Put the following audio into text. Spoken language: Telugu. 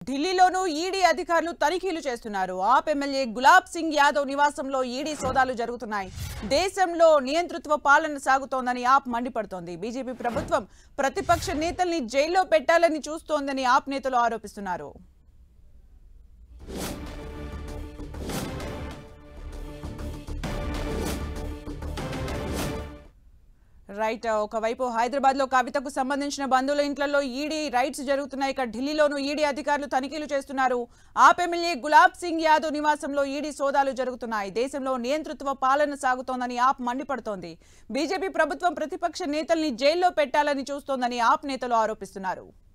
ఢిల్లీలోనూ ఈడీ అధికారులు తనిఖీలు చేస్తున్నారు ఆప్ ఎమ్మెల్యే గులాబ్ సింగ్ యాదవ్ నివాసంలో ఈడీ సోదాలు జరుగుతున్నాయి దేశంలో నియంతృత్వ పాలన సాగుతోందని ఆప్ మండిపడుతోంది బీజేపీ ప్రభుత్వం ప్రతిపక్ష నేతల్ని జైల్లో పెట్టాలని చూస్తోందని ఆప్ నేతలు ఆరోపిస్తున్నారు రైట్ ఒకవైపు హైదరాబాద్ లో కవితకు సంబంధించిన బంధువుల ఇంట్లలో ఈడీ రైట్స్ జరుగుతున్నాయి ఇక ఢిల్లీలోనూ ఈడీ అధికారులు తనిఖీలు చేస్తున్నారు ఆప్ ఎమ్మెల్యే గులాబ్ సింగ్ యాదవ్ నివాసంలో ఈడీ సోదాలు జరుగుతున్నాయి దేశంలో నియంతృత్వ పాలన సాగుతోందని ఆప్ మండిపడుతోంది బీజేపీ ప్రభుత్వం ప్రతిపక్ష నేతల్ని జైల్లో పెట్టాలని చూస్తోందని ఆప్ నేతలు ఆరోపిస్తున్నారు